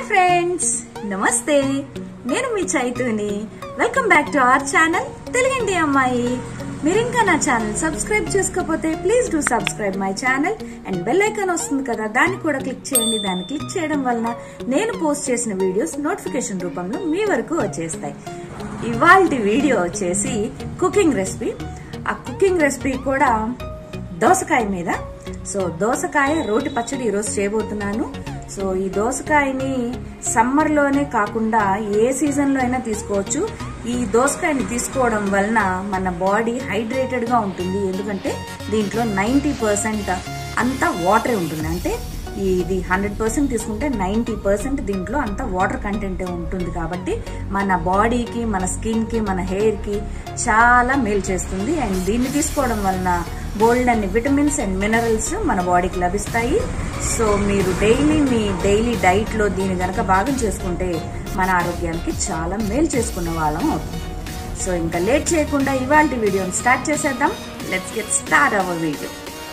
friends నమస్తే నేను మీ చైతుని welcome back to our channel తెలుగండి అమ్మాయి మీరు ఇంకా నా ఛానల్ సబ్స్క్రైబ్ చేసుకోకపోతే please do subscribe my channel and bell icon వస్తుంది కదా దాన్ని కూడా క్లిక్ చేయండి దాన్ని క్లిక్ చేయడం వలన నేను పోస్ట్ చేసిన వీడియోస్ నోటిఫికేషన్ రూపంలో మీ వరకు వచ్చేస్తాయి ఇవాళ వీడియో వచ్చేసి కుకింగ్ రెసిపీ ఆ కుకింగ్ రెసిపీ కూడా దోసకాయ మీద సో దోసకాయ రోటి పచ్చడి ఈరోజు చేయబోతున్నాను సో ఈ దోసకాయని సమ్మర్ లోనే కాకుండా ఏ సీజన్ లో అయినా తీసుకోవచ్చు ఈ దోసకాయని తీసుకోవడం వలన మన బాడీ హైడ్రేటెడ్ గా ఉంటుంది ఎందుకంటే దీంట్లో నైంటీ పర్సెంట్ అంతా వాటరే ఉంటుంది అంటే ఇది హండ్రెడ్ పర్సెంట్ తీసుకుంటే నైంటీ పర్సెంట్ దీంట్లో అంత వాటర్ కంటెంట్ ఉంటుంది కాబట్టి మన బాడీకి మన స్కిన్కి మన హెయిర్కి చాలా మేలు చేస్తుంది అండ్ దీన్ని తీసుకోవడం వలన బోల్డ్ అన్ని విటమిన్స్ అండ్ మినరల్స్ మన బాడీకి లభిస్తాయి సో మీరు డైలీ మీ డైలీ డైట్లో దీన్ని గనక భాగం చేసుకుంటే మన ఆరోగ్యానికి చాలా మేలు చేసుకున్న వాళ్ళం అవుతుంది సో ఇంకా లేట్ చేయకుండా ఇవాళ వీడియోని స్టార్ట్ చేసేద్దాం let's get start our video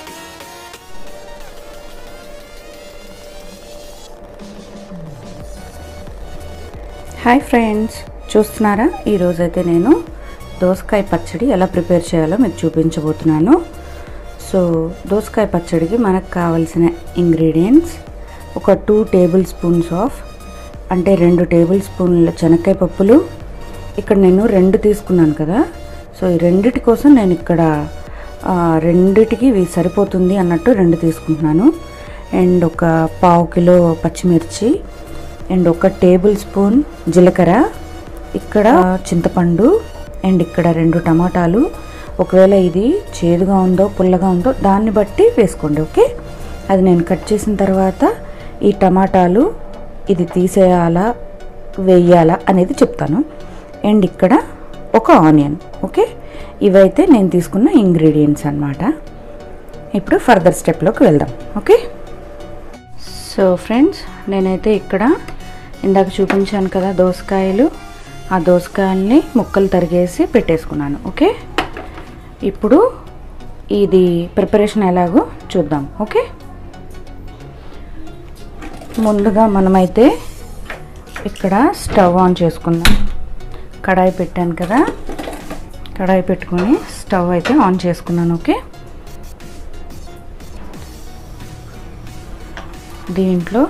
hi friends చూస్తున్నారా ఈరోజైతే నేను దోసకాయ పచ్చడి ఎలా ప్రిపేర్ చేయాలో మీకు చూపించబోతున్నాను సో దోసకాయ పచ్చడికి మనకు కావాల్సిన ఇంగ్రీడియంట్స్ ఒక టూ టేబుల్ స్పూన్స్ ఆఫ్ అంటే రెండు టేబుల్ స్పూన్ల శనక్కాయ పప్పులు ఇక్కడ నేను రెండు తీసుకున్నాను కదా సో ఈ రెండిటి కోసం నేను ఇక్కడ ఆ, రెండిటికి ఇవి సరిపోతుంది అన్నట్టు రెండు తీసుకుంటున్నాను అండ్ ఒక పావు కిలో పచ్చిమిర్చి అండ్ ఒక టేబుల్ స్పూన్ జీలకర్ర ఇక్కడ చింతపండు అండ్ ఇక్కడ రెండు టమాటాలు ఒకవేళ ఇది చేదుగా ఉందో పుల్లగా ఉందో దాన్ని బట్టి వేసుకోండి ఓకే అది నేను కట్ చేసిన తర్వాత ఈ టమాటాలు ఇది తీసేయాలా వేయాలా అనేది చెప్తాను అండ్ ఇక్కడ ఒక ఆనియన్ ఓకే ఇవైతే నేను తీసుకున్న ఇంగ్రీడియంట్స్ అన్నమాట ఇప్పుడు ఫర్దర్ స్టెప్లోకి వెళ్దాం ఓకే సో ఫ్రెండ్స్ నేనైతే ఇక్కడ ఇందాక చూపించాను కదా దోసకాయలు ఆ దోసకాయల్ని ముక్కలు తరిగేసి పెట్టేసుకున్నాను ఓకే ఇప్పుడు ఇది ప్రిపరేషన్ ఎలాగో చూద్దాం ఓకే ముందుగా మనమైతే ఇక్కడ స్టవ్ ఆన్ చేసుకుందాం కడాయి పెట్టాను కదా కడాయి పెట్టుకొని స్టవ్ అయితే ఆన్ చేసుకున్నాను ఓకే దీంట్లో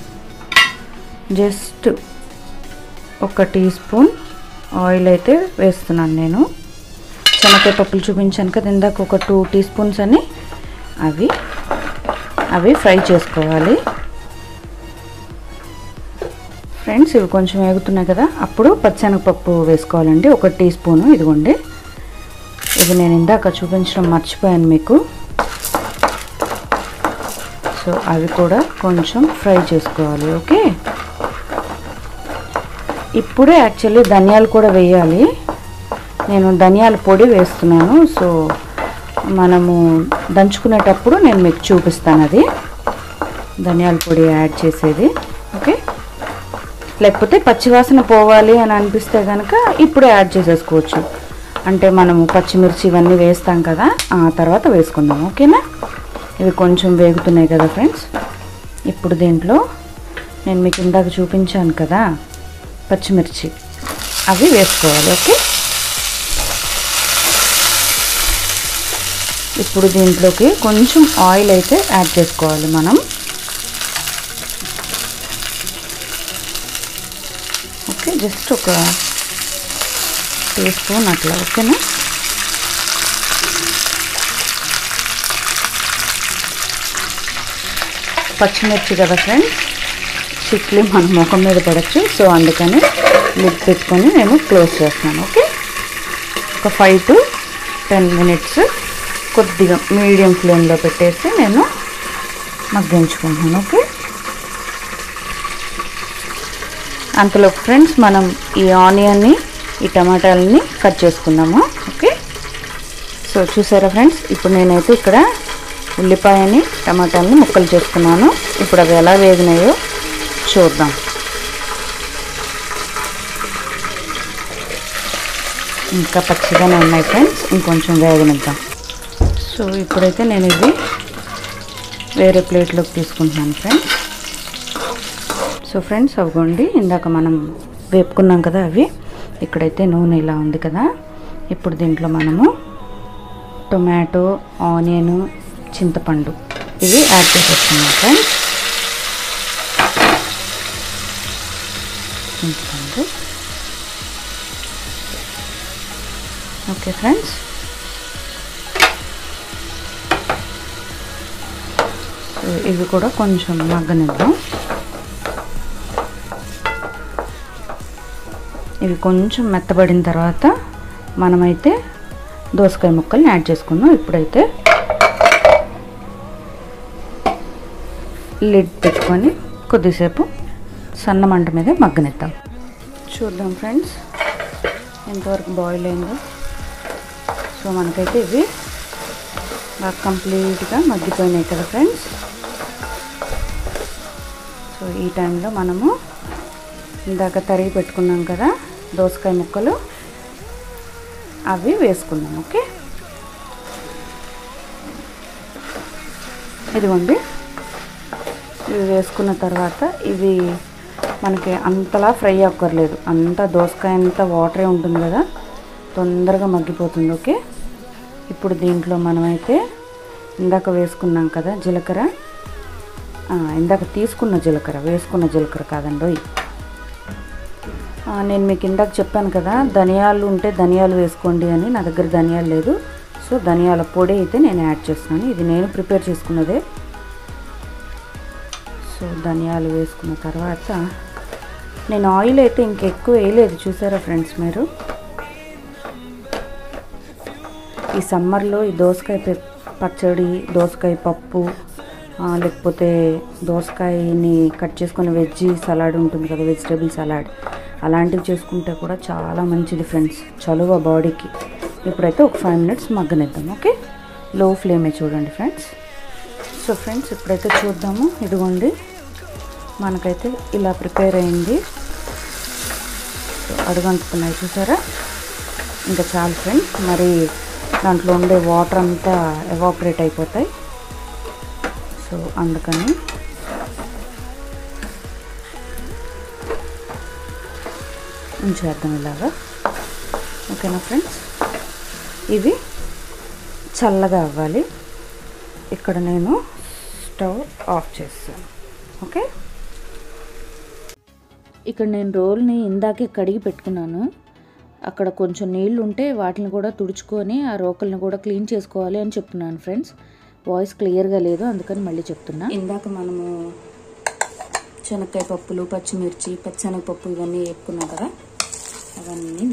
జస్ట్ ఒక టీ స్పూన్ ఆయిల్ అయితే వేస్తున్నాను నేను శనగకాయ పప్పులు చూపించాను కదా ఇందాక ఒక టూ టీ స్పూన్స్ అని అవి అవి ఫ్రై చేసుకోవాలి ఫ్రెండ్స్ ఇవి కొంచెం వేగుతున్నాయి కదా అప్పుడు పచ్చెనగపప్పు వేసుకోవాలండి ఒక టీ స్పూను ఇదిగోండి ఇది నేను ఇందాక చూపించడం మర్చిపోయాను మీకు సో అవి కూడా కొంచెం ఫ్రై చేసుకోవాలి ఓకే ఇప్పుడే యాక్చువల్లీ ధనియాలు కూడా వేయాలి నేను ధనియాల పొడి వేస్తున్నాను సో మనము దంచుకునేటప్పుడు నేను మీకు చూపిస్తాను అది ధనియాల పొడి యాడ్ చేసేది ఓకే లేకపోతే పచ్చివాసన పోవాలి అని అనిపిస్తే కనుక ఇప్పుడే యాడ్ చేసేసుకోవచ్చు అంటే మనము పచ్చిమిర్చి ఇవన్నీ వేస్తాం కదా ఆ తర్వాత వేసుకుందాం ఓకేనా ఇవి కొంచెం వేగుతున్నాయి కదా ఫ్రెండ్స్ ఇప్పుడు దీంట్లో నేను మీకు ఇందాక చూపించాను కదా పచ్చిమిర్చి అవి వేసుకోవాలి ఓకే ఇప్పుడు దీంట్లోకి కొంచెం ఆయిల్ అయితే యాడ్ చేసుకోవాలి మనం ఓకే జస్ట్ ఒక టీ స్పూన్ అట్లా ఓకేనా పచ్చిమిర్చి కదా ఫ్రెండ్స్ చిట్లి మన ముఖం మీద పడచ్చు సో అందుకని లిడ్ పెట్టుకొని నేను క్లోజ్ చేస్తున్నాను ఓకే ఒక ఫైవ్ టు టెన్ మినిట్స్ కొద్దిగా మీడియం ఫ్లేమ్లో పెట్టేసి నేను మగ్గించుకుంటున్నాను ఓకే అంతలో ఫ్రెండ్స్ మనం ఈ ఆనియన్ని ఈ టమాటాలని కట్ చేసుకుందాము ఓకే సో చూసారా ఫ్రెండ్స్ ఇప్పుడు నేనైతే ఇక్కడ ఉల్లిపాయని టమాటాలని ముక్కలు చేసుకున్నాను ఇప్పుడు అవి ఎలా వేగినాయో చూద్దాం ఇంకా పచ్చిగానే ఉన్నాయి ఫ్రెండ్స్ ఇంకొంచెం వేగనిద్దాం సో ఇప్పుడైతే నేను ఇవి వేరే ప్లేట్లోకి తీసుకుంటున్నాను ఫ్రెండ్స్ సో ఫ్రెండ్స్ అవ్వండి ఇందాక మనం వేపుకున్నాం కదా అవి ఇక్కడైతే నూనె ఇలా ఉంది కదా ఇప్పుడు దీంట్లో మనము టొమాటో ఆనియన్ చింతపండు ఇవి యాడ్ చేసేస్తున్నాం ఫ్రెండ్స్ చింతపండు ఓకే ఫ్రెండ్స్ సో ఇవి కూడా కొంచెం మగ్గనిద్దాం ఇవి కొంచెం మెత్తబడిన తర్వాత మనమైతే దోసకాయ ముక్కల్ని యాడ్ చేసుకుందాం ఇప్పుడైతే లిడ్ పెట్టుకొని కొద్దిసేపు సన్న మంట మీద మగ్గనిద్దాం చూద్దాం ఫ్రెండ్స్ ఎంతవరకు బాయిల్ అయిందో సో మనకైతే ఇవి బాగా కంప్లీట్గా మగ్గిపోయినాయి కదా ఫ్రెండ్స్ సో ఈ టైంలో మనము ఇందాక తరిగి పెట్టుకున్నాం కదా దోసకాయ ముక్కలు అవి వేసుకున్నాం ఓకే ఇదిగోండి ఇవి వేసుకున్న తర్వాత ఇవి మనకి అంతలా ఫ్రై అక్కర్లేదు అంతా దోసకాయ అంతా వాటరే ఉంటుంది కదా తొందరగా మగ్గిపోతుంది ఓకే ఇప్పుడు దీంట్లో మనమైతే ఇందాక వేసుకున్నాం కదా జీలకర్ర ఇందాక తీసుకున్న జీలకర్ర వేసుకున్న జీలకర్ర కాదండి నేను మీకు ఇందాక చెప్పాను కదా ధనియాలు ఉంటే ధనియాలు వేసుకోండి అని నా దగ్గర ధనియాలు లేదు సో ధనియాల పొడి అయితే నేను యాడ్ చేస్తున్నాను ఇది నేను ప్రిపేర్ చేసుకున్నదే సో ధనియాలు వేసుకున్న తర్వాత నేను ఆయిల్ అయితే ఇంకెక్కువ వేయలేదు చూసారా ఫ్రెండ్స్ మీరు ఈ సమ్మర్లో ఈ దోసకాయ పచ్చడి దోసకాయ పప్పు లేకపోతే దోసకాయని కట్ చేసుకుని వెజ్ సలాడ్ ఉంటుంది కదా వెజిటేబుల్ సలాడ్ అలాంటివి చేసుకుంటే కూడా చాలా మంచిది ఫ్రెండ్స్ చలువ బాడీకి ఇప్పుడైతే ఒక ఫైవ్ మినిట్స్ మగ్గనిద్దాం ఓకే లో ఫ్లేమే చూడండి ఫ్రెండ్స్ సో ఫ్రెండ్స్ ఇప్పుడైతే చూద్దాము ఇదిగోండి మనకైతే ఇలా ప్రిపేర్ అయింది అడుగంటున్నాయి చూసారా ఇంకా చాలు ఫ్రెండ్స్ మరి దాంట్లో ఉండే వాటర్ అంతా ఎవాపరేట్ అయిపోతాయి సో అందుకని ఉంచేద్దాం ఇలాగా ఓకేనా ఫ్రెండ్స్ ఇవి చల్లగా అవ్వాలి ఇక్కడ నేను స్టవ్ ఆఫ్ చేస్తాను ఓకే ఇక్కడ నేను రోల్ని ఇందాకే కడిగి పెట్టుకున్నాను అక్కడ కొంచెం నీళ్ళు ఉంటే వాటిని కూడా తుడుచుకొని ఆ రోకల్ని కూడా క్లీన్ చేసుకోవాలి అని చెప్తున్నాను ఫ్రెండ్స్ వాయిస్ క్లియర్గా లేదు అందుకని మళ్ళీ చెప్తున్నా ఇందాక మనము శనక్కాయ పప్పులు పచ్చిమిర్చి పచ్చెనగపప్పు ఇవన్నీ వేపుకున్నాం కదా అవన్నీ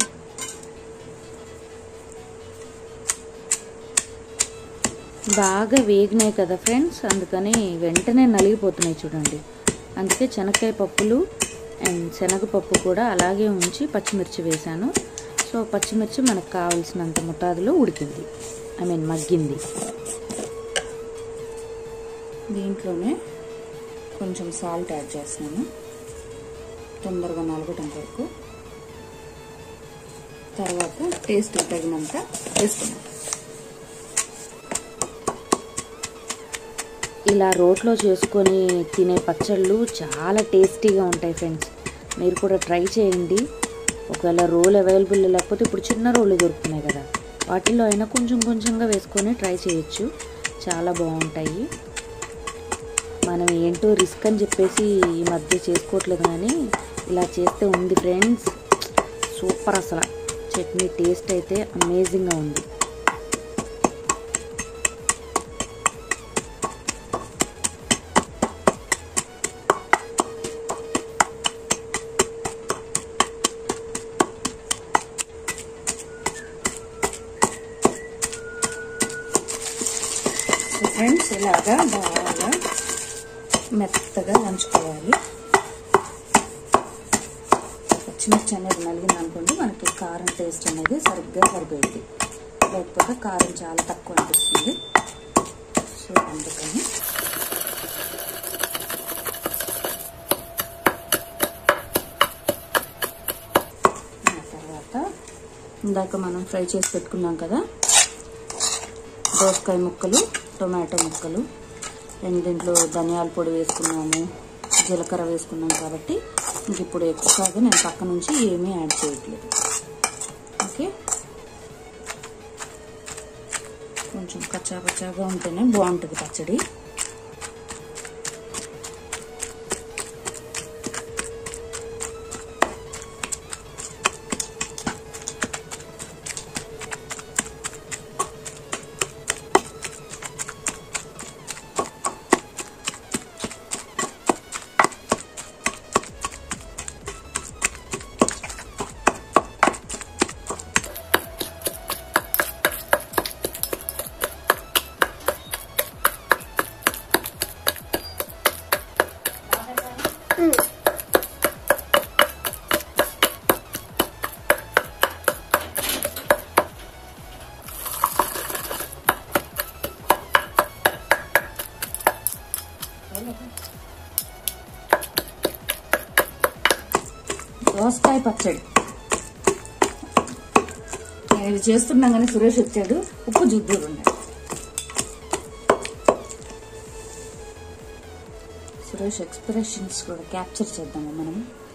బాగా వేగినాయి కదా ఫ్రెండ్స్ అందుకని వెంటనే నలిగిపోతున్నాయి చూడండి అందుకే శనక్కాయ పప్పులు అండ్ శనగపప్పు కూడా అలాగే ఉంచి పచ్చిమిర్చి వేశాను సో పచ్చిమిర్చి మనకు కావాల్సినంత ముతాదులో ఉడికింది ఐ మీన్ మగ్గింది దీంట్లోనే కొంచెం సాల్ట్ యాడ్ చేస్తున్నాను తొందరగా నలగటం వరకు తర్వాత టేస్ట్ తగినంత వేసుకున్నాను ఇలా రోట్లో చేసుకొని తినే పచ్చళ్ళు చాలా టేస్టీగా ఉంటాయి ఫ్రెండ్స్ మీరు కూడా ట్రై చేయండి ఒకవేళ రోల్ అవైలబుల్ లేకపోతే ఇప్పుడు చిన్న రోళ్ళు దొరుకుతున్నాయి కదా వాటిల్లో అయినా కొంచెం కొంచెంగా వేసుకొని ట్రై చేయొచ్చు చాలా బాగుంటాయి మనం ఏంటో రిస్క్ అని చెప్పేసి ఈ మధ్య చేసుకోవట్లేదు కానీ ఇలా చేస్తే ఉంది ఫ్రెండ్స్ సూపర్ అసలు చట్నీ టేస్ట్ అయితే అమేజింగ్గా ఉంది ఫ్రెండ్స్ ఇలాగా బాగా మెత్తగా నంచుకోవాలి పచ్చిమిర్చి అనేది నలిగింది అనుకోండి మనకి కారం టేస్ట్ అనేది సరిగ్గా సరిపోయింది లేకపోతే కారం చాలా తక్కువ అనిపిస్తుంది సో అందుకని ఆ తర్వాత ఇందాక మనం ఫ్రై చేసి పెట్టుకున్నాం కదా దోసకాయ ముక్కలు టొమాటో ముక్కలు అండ్ దీంట్లో ధనియాల పొడి వేసుకున్నాము జీలకర్ర వేసుకున్నాం కాబట్టి ఇంక ఇప్పుడు ఎక్కువగా నేను పక్క నుంచి ఏమీ యాడ్ చేయట్లేదు ఓకే కొంచెం కచ్చా పచ్చాగా ఉంటేనే బాగుంటుంది పచ్చడి దోసకాయ పచ్చడి నేను ఇది చేస్తున్నాగానే సురేష్ వచ్చాడు ఉప్పు జుద్దూరు ఉన్నాడు సురేష్ ఎక్స్ప్రెషన్స్ కూడా క్యాప్చర్ చేద్దాము మనం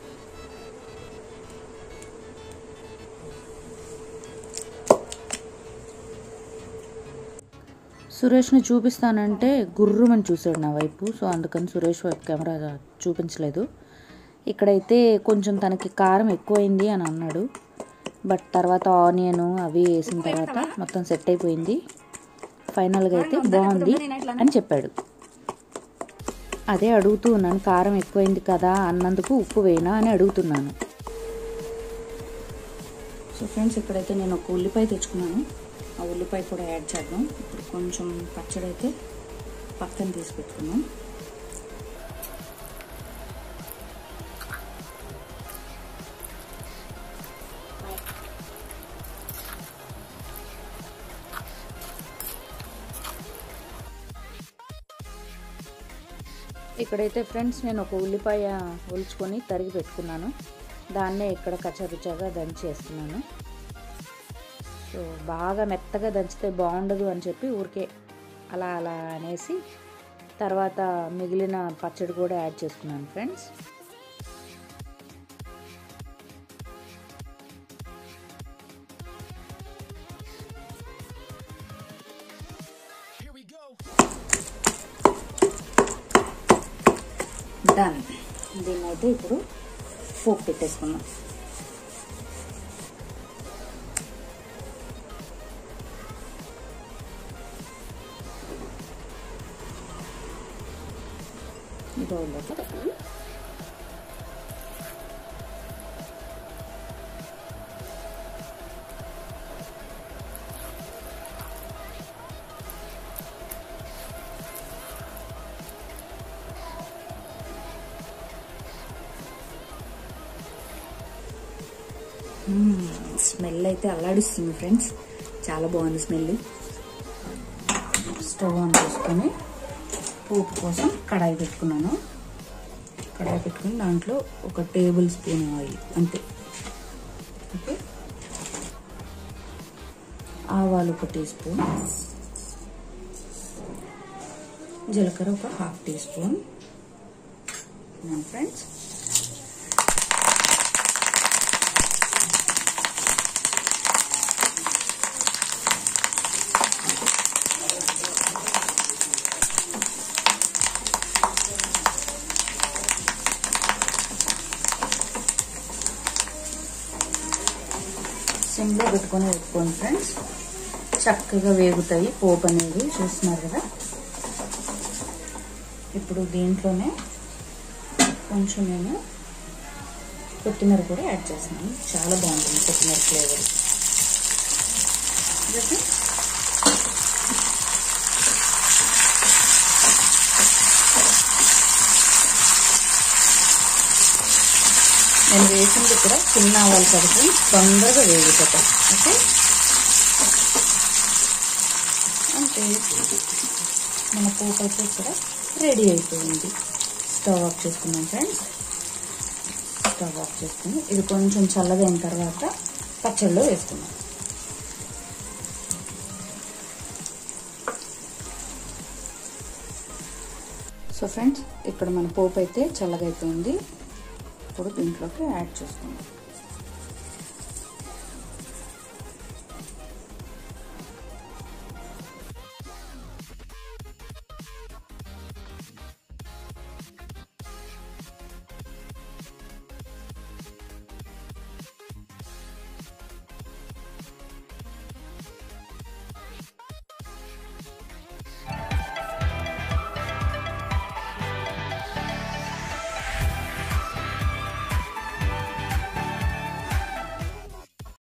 సురేష్ని చూపిస్తానంటే గుర్రుమని చూసాడు నా వైపు సో అందుకని సురేష్ వైపు కెమెరా చూపించలేదు ఇక్కడైతే కొంచెం తనకి కారం ఎక్కువైంది అని అన్నాడు బట్ తర్వాత ఆనియన్ అవి వేసిన తర్వాత మొత్తం సెట్ అయిపోయింది ఫైనల్గా అయితే బాగుంది అని చెప్పాడు అదే అడుగుతూ ఉన్నాను కారం ఎక్కువైంది కదా అన్నందుకు ఉప్పు వేయనా అని అడుగుతున్నాను సో ఫ్రెండ్స్ ఇక్కడైతే నేను ఒక ఉల్లిపాయ తెచ్చుకున్నాను ఆ ఉల్లిపాయ కూడా యాడ్ చేద్దాం ఇప్పుడు కొంచెం పచ్చడి అయితే పక్కన తీసి పెట్టుకున్నాం ఇక్కడైతే ఫ్రెండ్స్ నేను ఒక ఉల్లిపాయ ఒలుచుకొని తరిగి పెట్టుకున్నాను దాన్నే ఇక్కడ కచ్చరుచగా దంచేస్తున్నాను సో బాగా మెత్తగా దంచితే బాగుండదు అని చెప్పి ఊరికే అలా అలా అనేసి తర్వాత మిగిలిన పచ్చడి కూడా యాడ్ చేసుకున్నాను ఫ్రెండ్స్ డన్ దీన్ని అయితే ఇప్పుడు పోపు పెట్టేసుకున్నాం ఈ బౌల్లోకి స్మెల్ అయితే అల్లాడిస్తుంది ఫ్రెండ్స్ చాలా బాగుంది స్మెల్ స్టవ్ ఆన్ చేసుకొని పోపు కోసం కడాయి పెట్టుకున్నాను కడాయి పెట్టుకుని దాంట్లో ఒక టేబుల్ స్పూన్ ఆయిల్ అంతే ఓకే ఆవాలు ఒక టీ స్పూన్ జీలకర్ర ఒక హాఫ్ టీ స్పూన్ ఫ్రెండ్స్ సిమ్లో పెట్టుకొని పెట్టుకోండి ఫ్రెండ్స్ చక్కగా వేగుతాయి పోపు అనేది చూస్తున్నారు కదా ఇప్పుడు దీంట్లోనే కొంచెం నేను కొత్తిమీర కూడా యాడ్ చేస్తున్నాను చాలా బాగుంటుంది కొత్తిమీర ఫ్లేవర్ ఓకే నేను వేసింది కూడా చిన్న ఆవాలు కాబట్టి తొందరగా వేగిపోతాయి ఓకే అంటే మన పోపు అయితే కూడా రెడీ అయిపోయింది స్టవ్ ఆఫ్ చేసుకున్నాం ఫ్రెండ్స్ స్టవ్ ఆఫ్ చేసుకుని ఇది కొంచెం చల్లగైన తర్వాత పచ్చళ్ళలో వేసుకున్నాం సో సో ఫ్రెండ్స్ ఇక్కడ మన పోపు అయితే చల్లగా అయిపోయింది ఇప్పుడు దీంట్లోకి యాడ్ చేసుకుందాం